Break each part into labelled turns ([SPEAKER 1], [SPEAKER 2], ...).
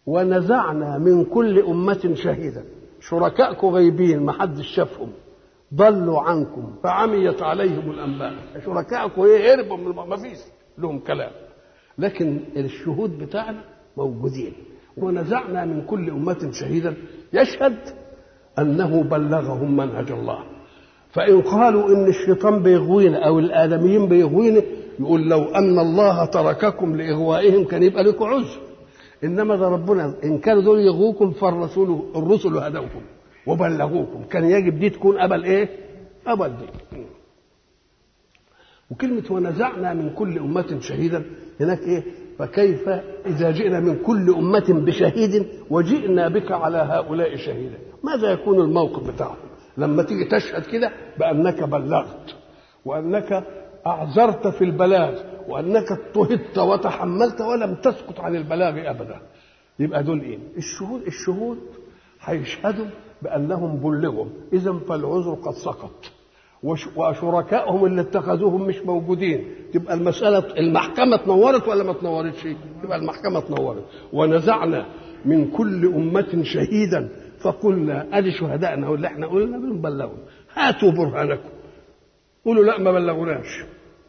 [SPEAKER 1] ونزعنا من كل أمة شهيدا شركائكم غيبين ما حدش شافهم ضلوا عنكم فعميت عليهم الأنباء شركائكم ايه هربوا من ما فيش لهم كلام لكن الشهود بتاعنا موجودين ونزعنا من كل أمة شهيدا يشهد أنه بلغهم منهج الله فإن قالوا إن الشيطان بيغوينا أو الآدميين بيغوينا يقول لو أن الله ترككم لإغوائهم كان يبقى لكم عذر إنما ده ربنا إن كانوا دول يغوكم فالرسول الرسل هدوكم وبلغوكم كان يجب دي تكون أبل إيه؟ أبل دي وكلمة ونزعنا من كل أمة شهيدا هناك إيه؟ فكيف إذا جئنا من كل أمة بشهيد وجئنا بك على هؤلاء شهيدا ماذا يكون الموقف بتاعهم لما تيجي تشهد كده بأنك بلغت وأنك أعذرت في البلاغ وأنك اضطهدت وتحملت ولم تسقط عن البلاغ أبدا يبقى دول إيه الشهود الشهود هيشهدوا بأنهم بلغوا إذا فالعذر قد سقط وشركائهم اللي اتخذوهم مش موجودين تبقى المسألة المحكمة تنورت ولا ما تنورتش تبقى المحكمة تنورت ونزعنا من كل أمة شهيدا فقلنا ادي شهدائنا واللي احنا قلنا بنبلغهم هاتوا برهانكم قولوا لا ما بلغوناش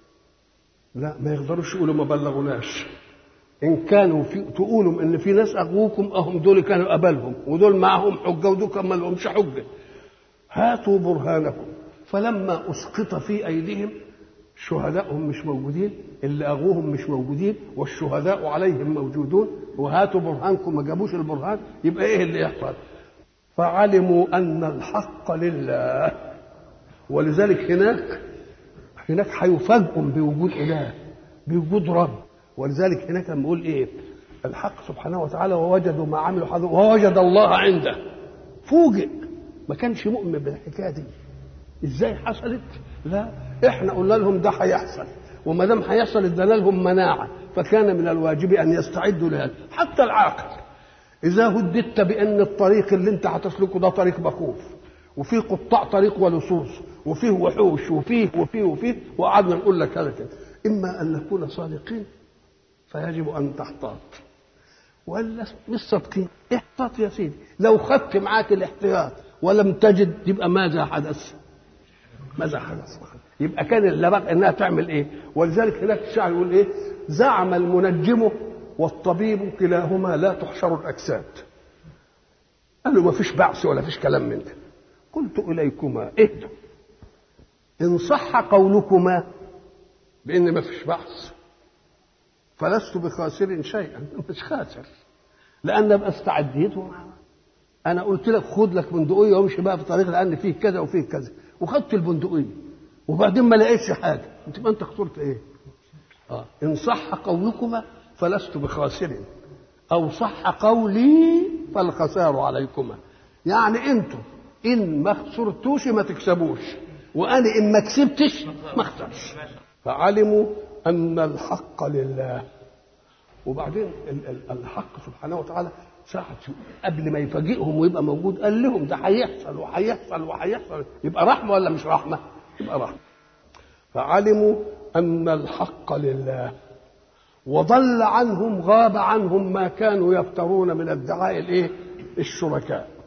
[SPEAKER 1] لا ما يقدروش يقولوا ما بلغوناش ان كانوا في تقولوا ان في ناس اغوكم اهم دول كانوا قبلهم ودول معهم حجه ودول كان ما لهمش حجه هاتوا برهانكم فلما اسقط في ايديهم شهدائهم مش موجودين اللي اغوهم مش موجودين والشهداء عليهم موجودون وهاتوا برهانكم ما جابوش البرهان يبقى ايه اللي يحصل فعلموا ان الحق لله ولذلك هناك هناك هيفاجئوا بوجود اله بوجود رب ولذلك هناك لما يقول ايه الحق سبحانه وتعالى ووجدوا ما عملوا حظ ووجد الله عنده فوجئ ما كانش مؤمن بالحكايه دي ازاي حصلت لا احنا قلنا لهم ده هيحصل وما دام هيحصل ادانا لهم مناعه فكان من الواجب ان يستعدوا لهذا حتى العاقل اذا هددت بان الطريق اللي انت هتسلكه ده طريق مخوف وفيه قطاع طريق ولصوص وفيه وحوش وفيه وفيه وفيه وقعدنا نقول لك هذا كده اما ان نكون صادقين فيجب ان تحتاط ولا مش صادقين احتاط يا سيدي لو خدت معاك الاحتياط ولم تجد يبقى ماذا حدث ماذا حدث يبقى كان اللي بقى انها تعمل ايه ولذلك هناك الشاعر يقول ايه زعم المنجم والطبيب كلاهما لا تحشر الاجساد قال له ما فيش بعث ولا فيش كلام من ده قلت اليكما اهدوا ان صح قولكما بان ما فيش بعث فلست بخاسر شيئا مش خاسر لان ابقى استعديت انا قلت لك خد لك بندقيه وامشي بقى في طريق لان فيه كذا وفيه كذا وخدت البندقيه وبعدين ما لقيتش حاجه انت ما انت خسرت ايه اه ان صح قولكما فلست بخاسر او صح قولي فالخسار عليكما يعني انتم ان ما خسرتوش ما تكسبوش وانا ان ما كسبتش ما اخسرش فعلموا ان الحق لله وبعدين الحق سبحانه وتعالى ساعة قبل ما يفاجئهم ويبقى موجود قال لهم ده هيحصل وهيحصل وهيحصل يبقى رحمة ولا مش رحمة؟ يبقى رحمة فعلموا أن الحق لله وضل عنهم غاب عنهم ما كانوا يفترون من ادعاء الايه؟ الشركاء